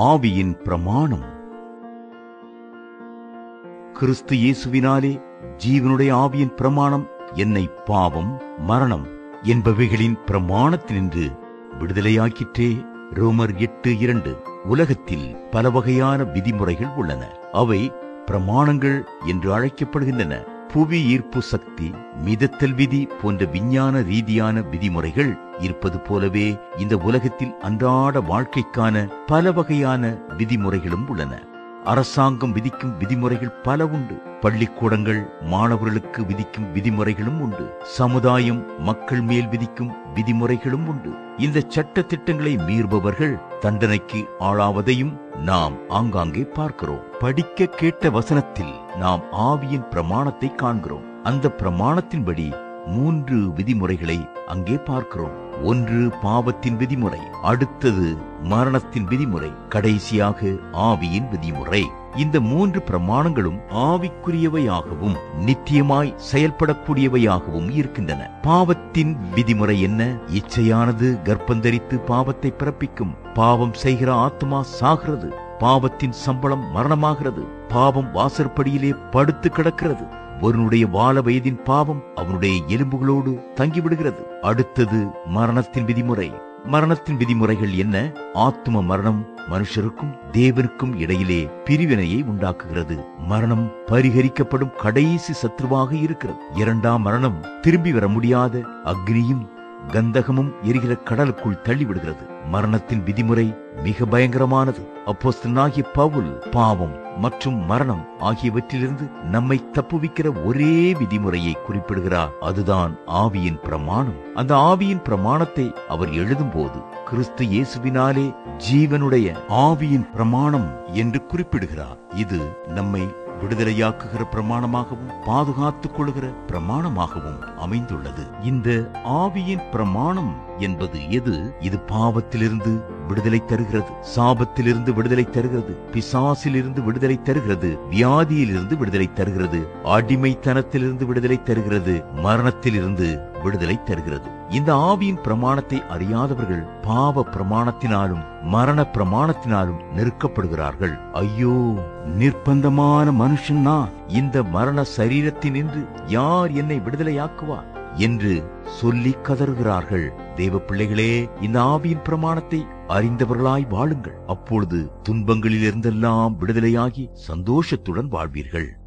ஆவியின் பிரமாணம் கிறிஸ்து இயேசுவினாலே ஜீவனுடைய ஆவியின் பிரமாணம் என்னை பாவம் மரணம் என்பவைகளின் பிரமாணத்தினின்று விடுதலையாக்கிற்றே ரோமர் எட்டு இரண்டு உலகத்தில் பல வகையான விதிமுறைகள் உள்ளன அவை பிரமாணங்கள் என்று அழைக்கப்படுகின்றன புவி ஈர்ப்பு சக்தி மிதத்தல் விதி போன்ற விஞ்ஞான ரீதியான விதிமுறைகள் இருப்பது போலவே இந்த உலகத்தில் அன்றாட வாழ்க்கைக்கான பல வகையான விதிமுறைகளும் உள்ளன அரசாங்கம் விதிக்கும் விதிமுறைகள் பல உண்டு பள்ளிக்கூடங்கள் மாணவர்களுக்கு விதிக்கும் விதிமுறைகளும் உண்டு சமுதாயம் மக்கள் மேல் விதிக்கும் விதிமுறைகளும் உண்டு இந்த சட்ட திட்டங்களை மீறுபவர்கள் தண்டனைக்கு ஆளாவதையும் நாம் ஆங்காங்கே பார்க்கிறோம் படிக்க கேட்ட வசனத்தில் நாம் ஆவியின் பிரமாணத்தை காண்கிறோம் அந்த பிரமாணத்தின்படி மூன்று விதிமுறைகளை அங்கே பார்க்கிறோம் ஒன்று பாவத்தின் விதிமுறை அடுத்தது மரணத்தின் விதிமுறை கடைசியாக ஆவியின் விதிமுறை இந்த மூன்று பிரமாணங்களும் ஆவிக்குரியவையாகவும் நித்தியமாய் செயல்படக்கூடியவையாகவும் இருக்கின்றன பாவத்தின் விதிமுறை என்ன இச்சையானது கர்ப்பந்தரித்து பாவத்தை பிறப்பிக்கும் பாவம் செய்கிற ஆத்மா சாகிறது பாவத்தின் சம்பளம் மரணமாகிறது பாவம் வாசற்படியிலே படுத்து கிடக்கிறது ஒருவனுடைய வாழ வயதின் பாவம் அவனுடைய எலும்புகளோடு தங்கிவிடுகிறது அடுத்தது மரணத்தின் விதிமுறை மரணத்தின் விதிமுறைகள் என்ன ஆத்தும மரணம் மனுஷருக்கும் தேவனுக்கும் இடையிலே பிரிவினையை உண்டாக்குகிறது மரணம் பரிகரிக்கப்படும் கடைசி சத்ருவாக இருக்கிறது இரண்டாம் மரணம் திரும்பி வர முடியாத அக்னியும் கந்தகமும் எரிகிற கடலுக்குள் தள்ளிவிடுகிறது மரணத்தின் விதிமுறை மிக பயங்கரமானது அப்போஸ்தலனாகிய பவுல் பாவம் மற்றும் மரணம் ஆகியவற்றிலிருந்து நம்மை தப்புவிக்கிற ஒரே விதிமுறையை குறிப்பிடுகிறார் அதுதான் ஆவியின் பிரமாணம் அந்த ஆவியின் பிரமாணத்தை அவர் எழுதும்போது கிறிஸ்து இயேசுவினாலே ஜீவனுடைய ஆவியின் பிரமாணம் என்று குறிப்பிடுகிறார் இது நம்மை விடுதலையாக்குகிற பிரமாணமாகவும் பாதுகாத்துக் கொள்கிற பிரமாணமாகவும் அமைந்துள்ளது இந்த ஆவியின் பிரமாணம் என்பது எது இது பாவத்திலிருந்து விடுதலை தருகிறது சாபத்திலிருந்து விடுதலை தருகிறது பிசாசிலிருந்து விடுதலை தருகிறது வியாதியிலிருந்து விடுதலை தருகிறது அடிமைத்தனத்திலிருந்து விடுதலை தருகிறது மரணத்திலிருந்து விடுதலை தருகிறது இந்த ஆவியின் பிரமாணத்தை அறியாதவர்கள் பாவ பிரமாணத்தினாலும் மரண பிரமாணத்தினாலும் நெருக்கப்படுகிறார்கள் ஐயோ நிர்பந்தமான மனுஷன் நான் இந்த மரண சரீரத்தினின்று யார் என்னை விடுதலையாக்குவார் என்று சொல்லி கதறுகிறார்கள் தேவ பிள்ளைகளே இந்த ஆவியின் பிரமாணத்தை அறிந்தவர்களாய் வாழுங்கள் அப்பொழுது துன்பங்களிலிருந்தெல்லாம் விடுதலையாகி சந்தோஷத்துடன் வாழ்வீர்கள்